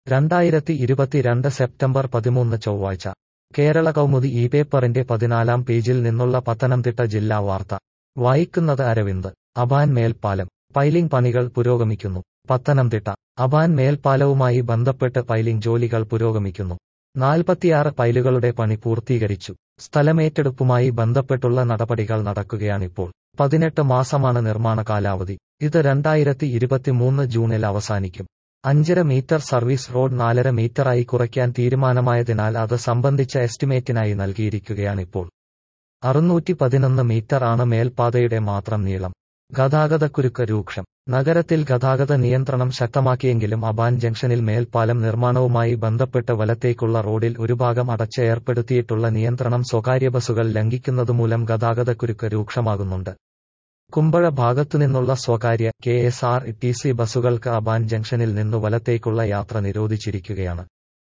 രണ്ടായിരത്തി ഇരുപത്തിരണ്ട് സെപ്റ്റംബർ പതിമൂന്ന് ചൊവ്വാഴ്ച കേരള കൗമുദി ഈ പേപ്പറിന്റെ പതിനാലാം പേജിൽ നിന്നുള്ള പത്തനംതിട്ട ജില്ലാ വാർത്ത വായിക്കുന്നത് അരവിന്ദ് അബാൻ മേൽപ്പാലം പൈലിംഗ് പണികൾ പുരോഗമിക്കുന്നു പത്തനംതിട്ട അബാൻ മേൽപ്പാലവുമായി ബന്ധപ്പെട്ട് പൈലിംഗ് ജോലികൾ പുരോഗമിക്കുന്നു നാൽപ്പത്തിയാറ് പൈലുകളുടെ പണി പൂർത്തീകരിച്ചു സ്ഥലമേറ്റെടുപ്പുമായി ബന്ധപ്പെട്ടുള്ള നടപടികൾ നടക്കുകയാണിപ്പോൾ പതിനെട്ട് മാസമാണ് നിർമ്മാണ കാലാവധി ഇത് രണ്ടായിരത്തി ഇരുപത്തിമൂന്ന് ജൂണിൽ അവസാനിക്കും അഞ്ചര മീറ്റർ സർവീസ് റോഡ് നാലര മീറ്ററായി കുറയ്ക്കാൻ തീരുമാനമായതിനാൽ അത് സംബന്ധിച്ച എസ്റ്റിമേറ്റിനായി നൽകിയിരിക്കുകയാണിപ്പോൾ അറുന്നൂറ്റി പതിനൊന്ന് മീറ്റർ ആണ് മേൽപ്പാതയുടെ മാത്രം നീളം ഗതാഗതക്കുരുക്ക് രൂക്ഷം നഗരത്തിൽ ഗതാഗത നിയന്ത്രണം ശക്തമാക്കിയെങ്കിലും അബാൻ ജംഗ്ഷനിൽ മേൽപ്പാലം നിർമ്മാണവുമായി ബന്ധപ്പെട്ട് വലത്തേക്കുള്ള റോഡിൽ ഒരു ഭാഗം അടച്ച് ഏർപ്പെടുത്തിയിട്ടുള്ള നിയന്ത്രണം സ്വകാര്യ ബസുകൾ ലംഘിക്കുന്നതുമൂലം ഗതാഗതക്കുരുക്ക് രൂക്ഷമാകുന്നുണ്ട് കുമ്പഴ ഭാഗത്തുനിന്നുള്ള സ്വകാര്യ K S R T C ബസുകൾക്ക് അബാൻ ജംഗ്ഷനിൽ നിന്നു വലത്തേക്കുള്ള യാത്ര നിരോധിച്ചിരിക്കുകയാണ്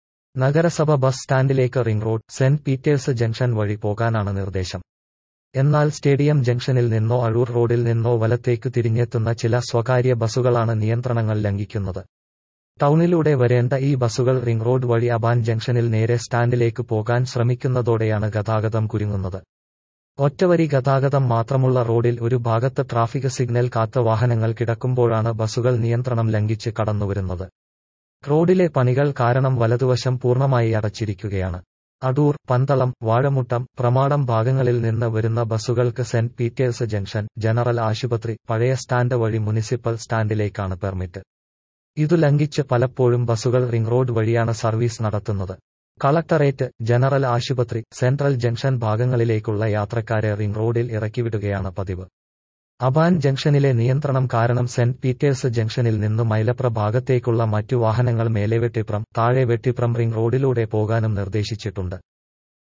നഗരസഭ ബസ് സ്റ്റാൻഡിലേക്ക് ring road saint Peter's junction വഴി പോകാനാണ് നിർദ്ദേശം എന്നാൽ സ്റ്റേഡിയം ജംഗ്ഷനിൽ നിന്നോ അഴൂർ റോഡിൽ നിന്നോ വലത്തേക്ക് തിരിഞ്ഞെത്തുന്ന ചില സ്വകാര്യ ബസുകളാണ് നിയന്ത്രണങ്ങൾ ലംഘിക്കുന്നത് ടൗണിലൂടെ വരേണ്ട ഈ ബസുകൾ റിംഗ് റോഡ് വഴി അബാൻ ജംഗ്ഷനിൽ നേരെ സ്റ്റാൻഡിലേക്ക് പോകാൻ ശ്രമിക്കുന്നതോടെയാണ് ഗതാഗതം കുരുങ്ങുന്നത് ഒറ്റവരി ഗതാഗതം മാത്രമുള്ള റോഡിൽ ഒരു ഭാഗത്ത് ട്രാഫിക് സിഗ്നൽ കാത്ത വാഹനങ്ങൾ കിടക്കുമ്പോഴാണ് ബസുകൾ നിയന്ത്രണം ലംഘിച്ച് കടന്നുവരുന്നത് റോഡിലെ പണികൾ കാരണം വലതുവശം പൂർണ്ണമായി അടച്ചിരിക്കുകയാണ് അടൂർ പന്തളം വാഴമുട്ടം പ്രമാടം ഭാഗങ്ങളിൽ നിന്ന് വരുന്ന ബസുകൾക്ക് സെന്റ് പീറ്റേഴ്സ് ജംഗ്ഷൻ ജനറൽ ആശുപത്രി പഴയ സ്റ്റാൻഡ് വഴി മുനിസിപ്പൽ സ്റ്റാൻഡിലേക്കാണ് പെർമിറ്റ് ഇതു ലംഘിച്ച് പലപ്പോഴും ബസുകൾ റിംഗ് റോഡ് വഴിയാണ് സർവീസ് നടത്തുന്നത് കളക്ടറേറ്റ് ജനറൽ ആശുപത്രി സെൻട്രൽ ജംഗ്ഷൻ ഭാഗങ്ങളിലേക്കുള്ള യാത്രക്കാരെ റിംഗ് റോഡിൽ ഇറക്കിവിടുകയാണ് പതിവ് അബാൻ ജംഗ്ഷനിലെ നിയന്ത്രണം കാരണം സെന്റ് പീറ്റേഴ്സ് ജംഗ്ഷനിൽ നിന്ന് മൈലപ്ര ഭാഗത്തേക്കുള്ള മറ്റു വാഹനങ്ങൾ മേലെ വെട്ടിപ്രം താഴെ വെട്ടിപ്രം റിംഗ് റോഡിലൂടെ പോകാനും നിർദ്ദേശിച്ചിട്ടുണ്ട്